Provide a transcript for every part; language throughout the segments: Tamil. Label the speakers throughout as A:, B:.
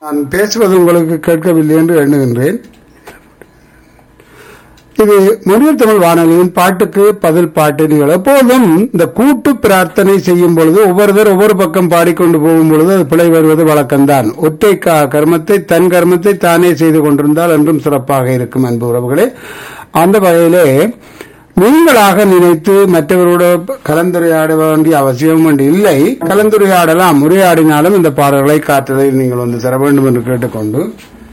A: நான் பேசுவது உங்களுக்கு கேட்கவில்லை என்று எண்ணுகின்றேன் இது முன்னில் தமிழ் வானொலியின் பாட்டுக்கு பதில் பாட்டு நீங்கள் எப்போதும் இந்த கூட்டு பிரார்த்தனை செய்யும் பொழுது ஒவ்வொருத்தர் ஒவ்வொரு பக்கம் பாடிக்கொண்டு போகும் பொழுது அது பிழை வருவது வழக்கம்தான் ஒற்றை க- கர்மத்தை தன் கர்மத்தை தானே செய்து கொண்டிருந்தால் என்றும் சிறப்பாக இருக்கும் அன்பு உறவுகளே அந்த வகையிலே நீங்களாக நினைத்து மற்றவரோட கலந்துரையாட வேண்டிய அவசியம் வேண்டி இல்லை கலந்துரையாடலாம் உரையாடினாலும் இந்த பாடல்களை காற்றதை நீங்கள் வந்து தர வேண்டும் என்று கேட்டுக்கொண்டு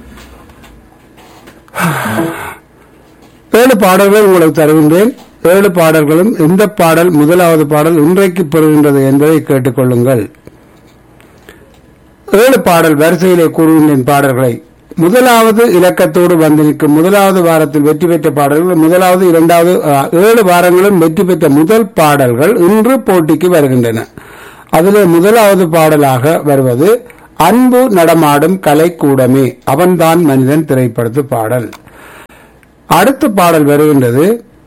A: ஏழு பாடல்கள் உங்களுக்கு தருகின்றேன் ஏழு பாடல்களும் எந்த பாடல் முதலாவது பாடல் இன்றைக்கு பெறுகின்றது என்பதை கேட்டுக்கொள்ளுங்கள் ஏழு பாடல் வரிசையிலே கூறுகின்றேன் பாடல்களை முதலாவது இலக்கத்தோடு வந்து நிற்கும் முதலாவது வாரத்தில் வெற்றி பெற்ற பாடல்கள் முதலாவது இரண்டாவது அ, ஏழு வாரங்களும் வெற்றி பெற்ற முதல் பாடல்கள் இன்று போட்டிக்கு வருகின்றன அதில் முதலாவது பாடலாக வருவது அன்பு நடமாடும் கலைக்கூடமே அவன்தான் மனிதன் திரைப்படத்து பாடல் அடுத்த பாடல் வருகின்றது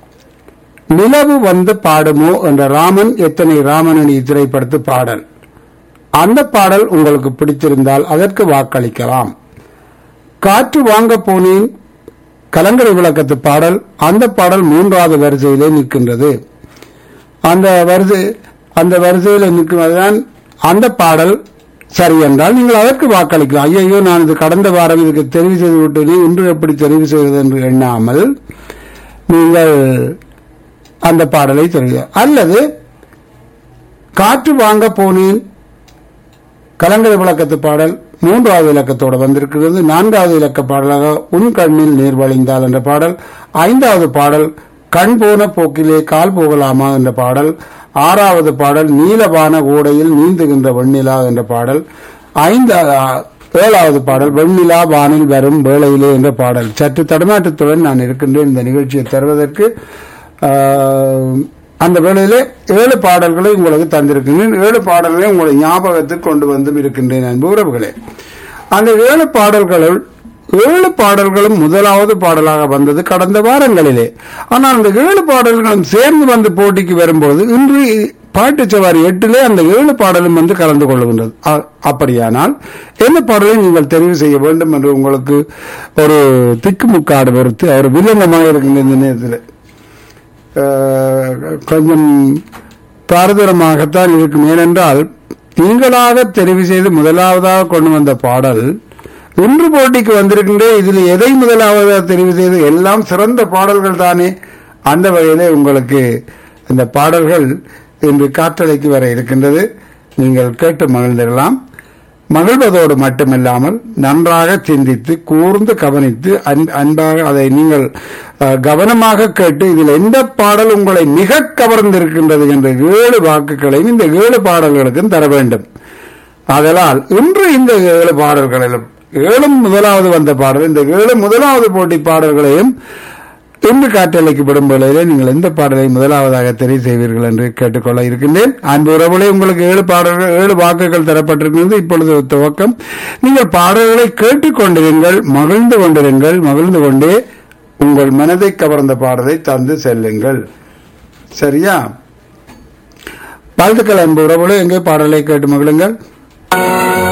A: நிலவு வந்து பாடுமோ என்ற ராமன் எத்தனை ராமனணி திரைப்படத்து பாடல் அந்த பாடல் உங்களுக்கு பிடித்திருந்தால் அதற்கு வாக்களிக்கலாம் காற்று வாங்க போனேன் கலங்கரை விளக்கத்து பாடல் அந்த பாடல் மூன்றாவது வரிசையிலே நிற்கின்றது அந்த வரிசை அந்த வரிசையில் நிற்கிறதுதான் அந்த பாடல் சரி என்றால் நீங்கள் அதற்கு வாக்களிக்கலாம் ஐயோ நான் இது கடந்த வாரம் இதுக்கு தெரிவு செய்து விட்டேனே இன்று எப்படி தெரிவு செய்வது என்று எண்ணாமல் நீங்கள் அந்த பாடலை தெரிவிக்க அல்லது காற்று வாங்க போனேன் கலங்கரை விளக்கத்து பாடல் மூன்றாவது இலக்கத்தோடு வந்திருக்கிறது நான்காவது இலக்க பாடலாக உன் கண்ணில் நீர் வழிந்தால் என்ற பாடல் ஐந்தாவது பாடல் கண் போன போக்கிலே கால் போகலாமா என்ற பாடல் ஆறாவது பாடல் நீலவான ஓடையில் நீந்துகின்ற வெண்ணிலா என்ற பாடல் ஐந்து ஏழாவது பாடல் வெண்ணிலா வானில் வரும் வேளையிலே என்ற பாடல் சற்று தடுமாற்றத்துடன் நான் இருக்கின்றேன் இந்த நிகழ்ச்சியை தருவதற்கு ஆஹ், அந்த வேளையிலே ஏழு பாடல்களை உங்களுக்கு தந்திருக்கின்றேன் ஏழு பாடல்களை உங்களை ஞாபகத்துக்கு கொண்டு வந்து இருக்கின்றேன் அன்பு உறவுகளே அந்த ஏழு பாடல்களுள் ஏழு பாடல்களும் முதலாவது பாடலாக வந்தது கடந்த வாரங்களிலே ஆனால் அந்த ஏழு பாடல்களும் சேர்ந்து வந்து போட்டிக்கு வரும்போது இன்று பாட்டு சவாரி எட்டிலே அந்த ஏழு பாடலும் வந்து கலந்து கொள்கின்றது அ- அப்படியானால் எந்த பாடலை நீங்கள் தெரிவு செய்ய வேண்டும் என்று உங்களுக்கு ஒரு திக்குமுக்காடு பொறுத்து அவர் வில்லங்கமாக இருக்கின்ற இந்த நேரத்தில் அஹ், கொஞ்சம் பாரதூரமாகத்தான் இருக்கும் ஏனென்றால் நீங்களாக தெரிவு செய்து முதலாவதாக கொண்டு வந்த பாடல் இன்று போட்டிக்கு வந்திருக்கின்ற இதில் எதை முதலாவதாக தெரிவு செய்து எல்லாம் சிறந்த பாடல்கள் தானே அந்த வகையிலே உங்களுக்கு இந்த பாடல்கள் இன்று காற்றலைக்கு வர இருக்கின்றது நீங்கள் கேட்டு மகிழ்ந்திடலாம் மகிழ்வதோடு மட்டுமில்லாமல் நன்றாக சிந்தித்து கூர்ந்து கவனித்து அன்- அன்பாக அதை நீங்கள் அஹ், கவனமாக கேட்டு இதில் எந்த பாடல் உங்களை மிக கவர்ந்திருக்கின்றது என்ற ஏழு வாக்குகளையும் இந்த ஏழு பாடல்களுக்கும் தர வேண்டும் ஆதலால் இன்று இந்த ஏழு பாடல்களிலும் ஏழும் முதலாவது வந்த பாடல் இந்த ஏழு முதலாவது போட்டி பாடல்களையும் இன்று காற்றலைக்கு விடும் வேளையிலே நீங்கள் எந்த பாடலை முதலாவதாக தெரிவு செய்வீர்கள் என்று கேட்டுக்கொள்ள இருக்கின்றேன் அன்பு உறவுகளே உங்களுக்கு ஏழு பாடல்கள் ஏழு வாக்குகள் தரப்பட்டிருக்கிறது இப்பொழுது துவக்கம் நீங்கள் பாடல்களை கேட்டுக்கொண்டிருங்கள் மகிழ்ந்து கொண்டிருங்கள் மகிழ்ந்து கொண்டே உங்கள் மனதை கவர்ந்த பாடலை தந்து செல்லுங்கள் சரியா வாழ்த்துக்கள் அன்பு உறவுகளே எங்கே பாடலை கேட்டு மகிழுங்கள்